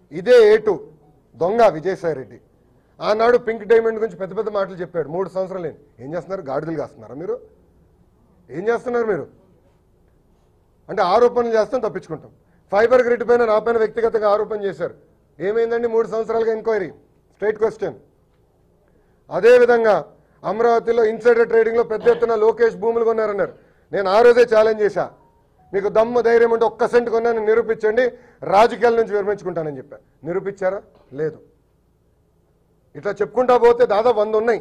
ఇదే ఏటు దొంగ విజయసాయి రెడ్డి ఆనాడు పింక్ డైమండ్ గురించి పెద్ద పెద్ద మాటలు చెప్పాడు మూడు సంవత్సరాలు ఏంటి ఏం చేస్తున్నారు గాడిదలు కాస్తున్నారా మీరు ఏం చేస్తున్నారు మీరు అంటే ఆరోపణలు చేస్తాం తప్పించుకుంటాం ఫైబర్ గ్రిడ్ పైన నా పైన వ్యక్తిగతంగా ఆరోపణ చేశారు ఏమైందండి మూడు సంవత్సరాలుగా ఎంక్వైరీ స్ట్రైట్ క్వశ్చన్ అదేవిధంగా అమరావతిలో ఇన్సైడర్ ట్రేడింగ్లో పెద్ద ఎత్తున లోకేష్ భూములు కొన్నారన్నారు నేను ఆ రోజే ఛాలెంజ్ చేశా మీకు దమ్ము ధైర్యం ఉంటే ఒక్క సెంట్ కొన్నాను నిరూపించండి రాజకీయాల నుంచి విరమించుకుంటానని చెప్పా నిరూపించారా లేదు ఇట్లా చెప్పుకుంటా పోతే దాదాపు వంద ఉన్నాయి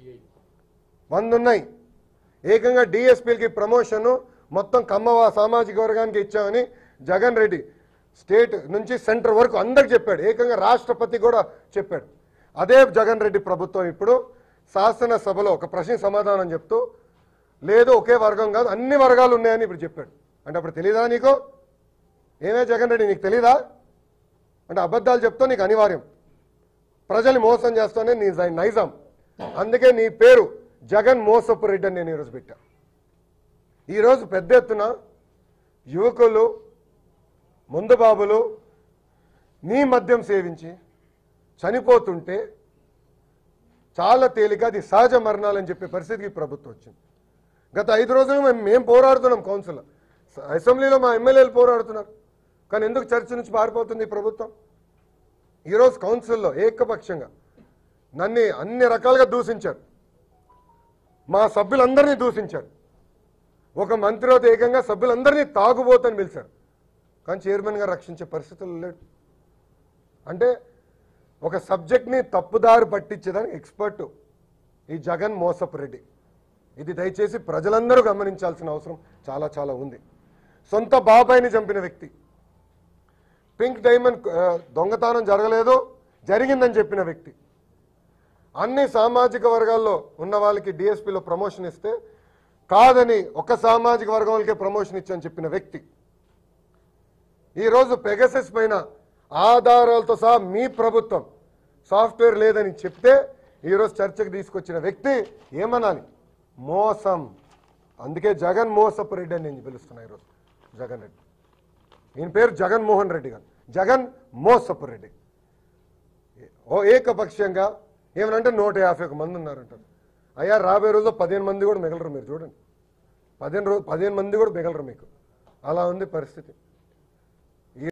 వంద ఉన్నాయి ఏకంగా డిఎస్పీలకి ప్రమోషన్ మొత్తం కమ్మవ సామాజిక వర్గానికి ఇచ్చామని జగన్ రెడ్డి స్టేట్ నుంచి సెంటర్ వరకు అందరికి చెప్పాడు ఏకంగా రాష్ట్రపతి కూడా చెప్పాడు అదే జగన్ రెడ్డి ప్రభుత్వం ఇప్పుడు శాసనసభలో ఒక ప్రశ్న సమాధానం చెప్తూ లేదు ఒకే వర్గం కాదు అన్ని వర్గాలు ఉన్నాయని ఇప్పుడు చెప్పాడు అంటే అప్పుడు తెలీదా నీకు ఏమే జగన్ రెడ్డి నీకు తెలీదా అంటే అబద్ధాలు చెప్తా నీకు అనివార్యం ప్రజల్ని మోసం చేస్తానే నీ జై- నైజాం అందుకే నీ పేరు జగన్ మోసపు రెడ్డి అని నేను ఈరోజు పెట్టా ఈరోజు పెద్ద ఎత్తున యువకులు ముందు బాబులు నీ మద్యం సేవించి చనిపోతుంటే చాలా తేలిక అది సహజ మరణాలని చెప్పే పరిస్థితికి ఈ ప్రభుత్వం వచ్చింది గత ఐదు రోజులు మేము మేము పోరాడుతున్నాం కౌన్సిల్ అసెంబ్లీలో మా ఎమ్మెల్యేలు పోరాడుతున్నారు కానీ ఎందుకు చర్చ నుంచి పారిపోతుంది ఈ ప్రభుత్వం ఈరోజు కౌన్సిల్లో ఏకపక్షంగా నన్ను అన్ని రకాలుగా దూషించారు మా సభ్యులందరినీ దూషించారు ఒక మంత్రితో ఏకంగా సభ్యులందరినీ తాగుబోతని పిలిచారు కానీ చైర్మన్ గారు రక్షించే పరిస్థితులు లేడు అంటే ఒక సబ్జెక్ట్ని తప్పుదారి పట్టించేదానికి ఎక్స్పర్ట్ ఈ జగన్ మోసపు రెడ్డి ఇది దయచేసి ప్రజలందరూ గమనించాల్సిన అవసరం చాలా చాలా ఉంది సొంత బాబాయిని చంపిన వ్యక్తి పింక్ డైమండ్ ఆ, దొంగతనం జరగలేదు జరిగిందని చెప్పిన వ్యక్తి అన్ని సామాజిక వర్గాల్లో ఉన్న వాళ్ళకి డిఎస్పీలో ప్రమోషన్ ఇస్తే కాదని ఒక సామాజిక వర్గం వాళ్ళకే ప్రమోషన్ ఇచ్చని చెప్పిన వ్యక్తి ఈరోజు పెగసెస్ పైన ఆధారాలతో సహా మీ ప్రభుత్వం సాఫ్ట్వేర్ లేదని చెప్తే ఈరోజు చర్చకు తీసుకొచ్చిన వ్యక్తి ఏమనాలి మోసం అందుకే జగన్ మోసపు రెడ్డి అని నేను పిలుస్తున్నా ఈరోజు జగన్ రెడ్డి ఈయన పేరు జగన్మోహన్ రెడ్డి గారు జగన్ మోసపు రెడ్డి ఓ ఏకపక్షంగా ఏమనంటే నూట యాభై ఒక మంది ఉన్నారంటారు అయ్యా రాబోయే రోజుల్లో పదిహేను మంది కూడా మిగలరు మీరు చూడండి పదిహేను రోజు పదిహేను మంది కూడా మిగలరు మీకు అలా ఉంది పరిస్థితి